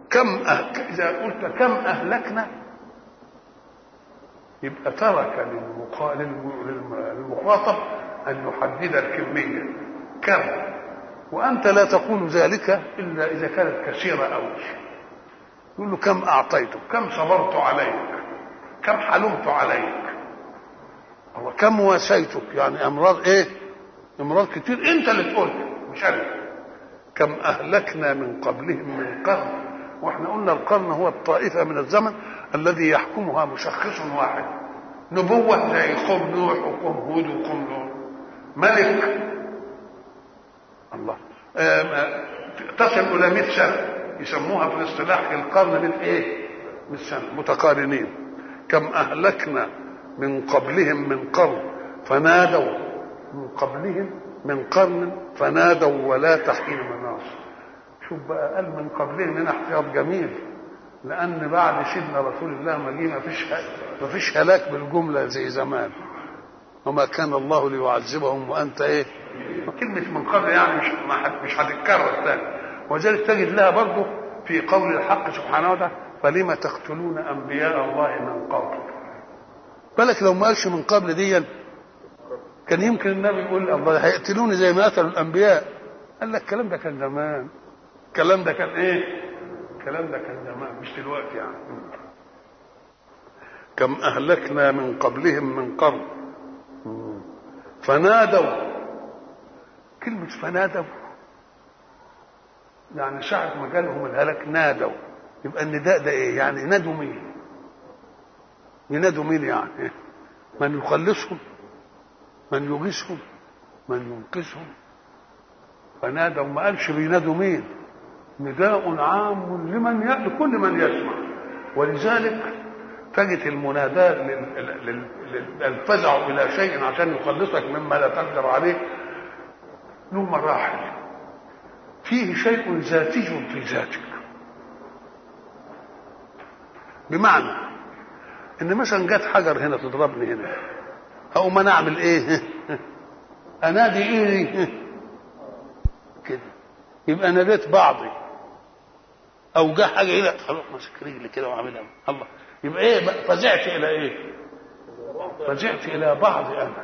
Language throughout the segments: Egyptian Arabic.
كم أه... اذا قلت كم اهلكنا يبقى ترك للمقا... للمخاطب ان يحدد الكميه كم وانت لا تقول ذلك الا اذا كانت كثيره قوي يقول له كم اعطيتك كم صبرت عليك كم حلمت عليك هو كم واسيتك يعني امراض ايه امراض كتير انت اللي تقول مش انا كم اهلكنا من قبلهم من قرن واحنا قلنا القرن هو الطائفه من الزمن الذي يحكمها مشخص واحد نبوه زي قوم نوح وقوم هود وقوم نوح ملك الله تصل الى 100 سنه يسموها في الاصطلاح القرن من ايه؟ من سنه متقارنين كم اهلكنا من قبلهم من قرن فنادوا من قبلهم من قرن فنادوا ولا تحين مناص شوف بقى قال من قبلهم هنا احتياط جميل لان بعد سيدنا رسول الله ما جه ما فيش ما فيش هلاك بالجمله زي زمان وما كان الله ليعذبهم وانت ايه كلمه من قبل يعني مش مش هتتكرر تاني وذلك تجد لها برضه في قول الحق سبحانه وتعالى فلم تقتلون انبياء الله من قبل بالك لو ما قالش من قبل دي كان يمكن النبي يقول الله هيقتلوني زي ما قتلوا الانبياء قال لك الكلام ده كان زمان الكلام ده كان ايه الكلام ده كان زمان مش دلوقتي يعني كم اهلكنا من قبلهم من قرن فنادوا كلمة فنادوا يعني ساعة ما جالهم الهلاك نادوا يبقى النداء ده ايه؟ يعني نادوا مين؟ ينادوا مين يعني؟ من يخلصهم من يغيثهم من ينقذهم فنادوا ما قالش بينادوا مين؟ نداء عام لمن ي... لكل من يسمع ولذلك تجد المناداة الفزع إلى شيء عشان يخلصك مما لا تقدر عليه له مراحل فيه شيء ذاتي في ذاتك بمعنى ان مثلا جت حجر هنا تضربني هنا او ما نعمل ايه انادي ايه كده يبقى ناديت بعضي او جه حاجه هنا خلاص ماسك رجلي كده وعاملها الله يبقى ايه فزعت الى ايه فزعت الى بعض انا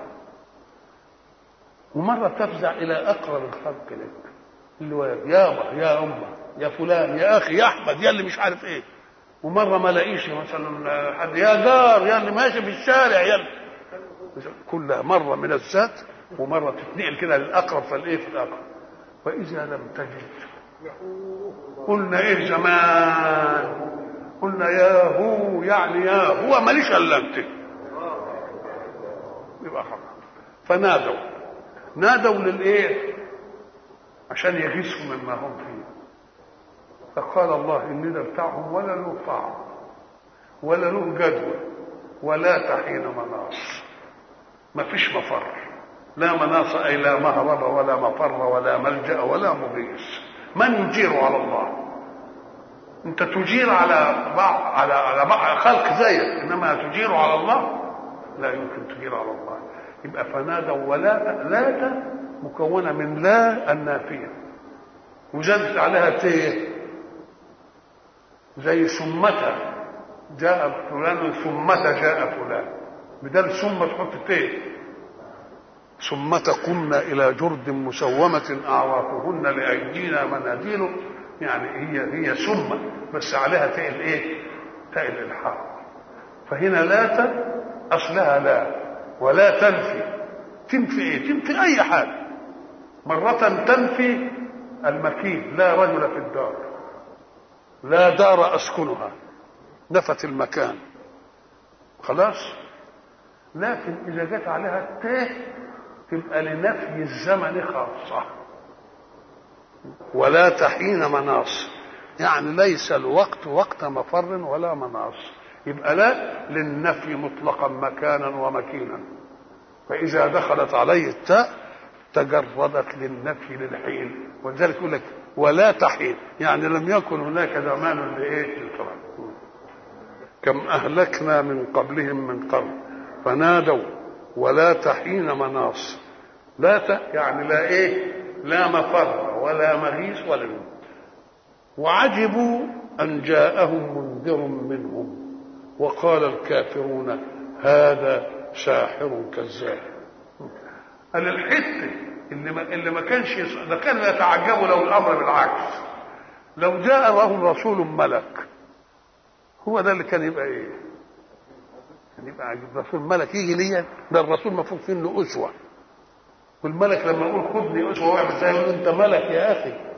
ومره تفزع الى اقرب الخلق لك اللي هو يابا يا امه يا فلان يا اخي يا احمد يا اللي مش عارف ايه ومره ما الاقيش مثلا حد يا جار يا اللي ماشي في الشارع يا اللي كلها مره من الذات ومره تتنقل كده للاقرب فالايه في الاقرب فاذا لم تجد قلنا ايه زمان قلنا يا هو يعني يا هو ماليش الا انت يبقى خلاص فنادوا نادوا للايه عشان يغيثوا مما هم فيه فقال الله الندى بتاعهم ولا له طعم ولا له جدوى ولا تحين مناص ما فيش مفر لا مناص اي لا مهرب ولا مفر ولا ملجا ولا مغيث من يجير على الله انت تجير على بعض على على بعض خلق زيك انما تجير على الله لا يمكن تجير على الله يبقى فنادوا ولا لا مكونه من لا النافيه وزادت عليها ت زي ثمة جاء فلان ثمة جاء فلان بدل ثم تحط ت ثم قمنا الى جرد مسومة اعرافهن لايدينا مناديل يعني هي هي ثم بس عليها تاء الايه؟ تاء الالحاق فهنا لا اصلها لا ولا تنفي تنفي ايه؟ تنفي اي حاجه مرة تنفي المكين لا رجل في الدار لا دار اسكنها نفت المكان خلاص لكن اذا جت عليها التاء تبقى لنفي الزمن خاصه ولا تحين مناص يعني ليس الوقت وقت مفر ولا مناص يبقى لا للنفي مطلقا مكانا ومكينا فإذا دخلت عليه التاء تجردت للنفي للحين ولذلك يقول لك ولا تحين يعني لم يكن هناك زمان لايه للفرق كم اهلكنا من قبلهم من قرن فنادوا ولا تحين مناص لا ت... يعني لا ايه لا مفر ولا مغيث ولا نوم وعجبوا أن جاءهم منذر منهم وقال الكافرون هذا ساحر كذاب قال الحته اللي ما, اللي ما كانش يص- ده كان يتعجبوا لو الامر بالعكس لو جاء لهم رسول ملك هو ده اللي كان يبقى ايه؟ كان يبقى عجيب رسول ملك يجي ليا ده الرسول المفروض فيه انه اسوه والملك لما يقول خذني اسوه واعمل زي يقول انت ملك يا اخي